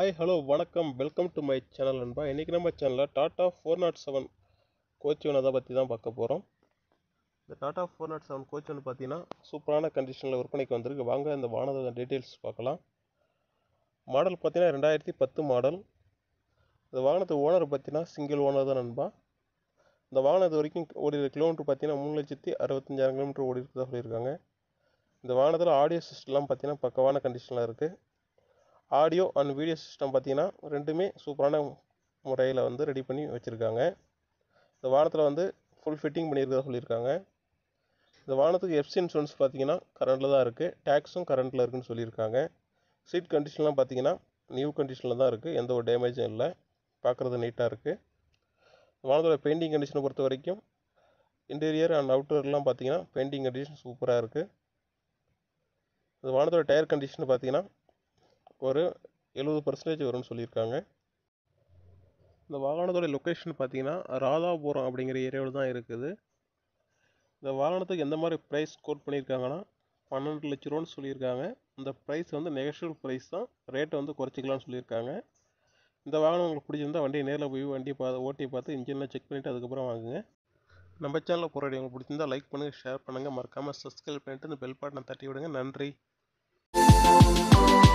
hi hello வணக்கம் welcome to my channel நண்பா இன்றைக்கி நம்ம சேனலில் Tata four not seven coach one அதை பற்றி தான் பார்க்க போகிறோம் இந்த Tata four not seven coach ஒன்று பார்த்தீங்கன்னா சூப்பரான கண்டிஷனில் விற்பனைக்கு வந்திருக்கு வாங்க இந்த வாகனத்தோட டீட்டெயில்ஸ் பார்க்கலாம் மாடல் பார்த்தீங்கன்னா ரெண்டாயிரத்தி பத்து மாடல் இந்த வாகனத்து ஓனர் பார்த்தீங்கன்னா சிங்கிள் ஓனர் தான் நண்பா இந்த வாகனம் இது வரைக்கும் ஓடி கிலோமீட்டர் பார்த்தீங்கன்னா மூணு லட்சத்தி அறுபத்தஞ்சாயிரம் கிலோமீட்டர் ஓடி இருக்கிறதா சொல்லியிருக்காங்க இந்த வாகனத்தில் ஆடியோ சிஸ்டம்லாம் பார்த்தீங்கன்னா பக்கவான கண்டிஷனில் இருக்குது ஆடியோ அண்ட் வீடியோ சிஸ்டம் பார்த்தீங்கன்னா ரெண்டுமே சூப்பரான முறையில் வந்து ரெடி பண்ணி வச்சுருக்காங்க இந்த வாகனத்தில் வந்து ஃபுல் ஃபிட்டிங் பண்ணியிருக்கிறதா சொல்லியிருக்காங்க இந்த வாகனத்துக்கு எஃப்சி இன்சூரன்ஸ் பார்த்தீங்கன்னா கரண்டில் தான் இருக்குது டேக்ஸும் கரண்ட்டில் இருக்குன்னு சொல்லியிருக்காங்க சீட் கண்டிஷன்லாம் பார்த்தீங்கன்னா நியூ கண்டிஷனில் தான் இருக்குது எந்த ஒரு டேமேஜும் இல்லை பார்க்குறது நீட்டாக இருக்குது வாகனத்தோட பெயிண்டிங் கண்டிஷனை பொறுத்த வரைக்கும் இன்டீரியர் அண்ட் அவுட்டர்லாம் பார்த்தீங்கன்னா பெயிண்டிங் கண்டிஷன் சூப்பராக இருக்குது இந்த வாகனத்தோட டயர் கண்டிஷன் பார்த்தீங்கன்னா ஒரு எழுபது பர்சன்டேஜ் வரும்னு சொல்லியிருக்காங்க இந்த வாகனத்தோட லொக்கேஷன் பார்த்தீங்கன்னா ராதாபுரம் அப்படிங்கிற ஏரியாவில் தான் இருக்குது இந்த வாகனத்துக்கு எந்த மாதிரி ப்ரைஸ் கோட் பண்ணியிருக்காங்கன்னா பன்னெண்டு லட்ச ரூபான்னு சொல்லியிருக்காங்க இந்த ப்ரைஸ் வந்து நெகஷியல் ப்ரைஸ் தான் ரேட்டை வந்து குறைச்சிக்கலாம்னு சொல்லியிருக்காங்க இந்த வாகனம் உங்களுக்கு பிடிச்சிருந்தா வண்டியை நேரில் போய் வண்டியை பார்த்து ஓட்டி பார்த்து இன்ஜின்லாம் செக் பண்ணிவிட்டு அதுக்கப்புறம் வாங்குங்க நம்ம சேனலில் போகிற உங்களுக்கு பிடிச்சிருந்தா லைக் பண்ணுங்கள் ஷேர் பண்ணுங்கள் மறக்காமல் சப்ஸ்கிரைப் பண்ணிவிட்டு இந்த பெல் பட்டனை தட்டி விடுங்க நன்றி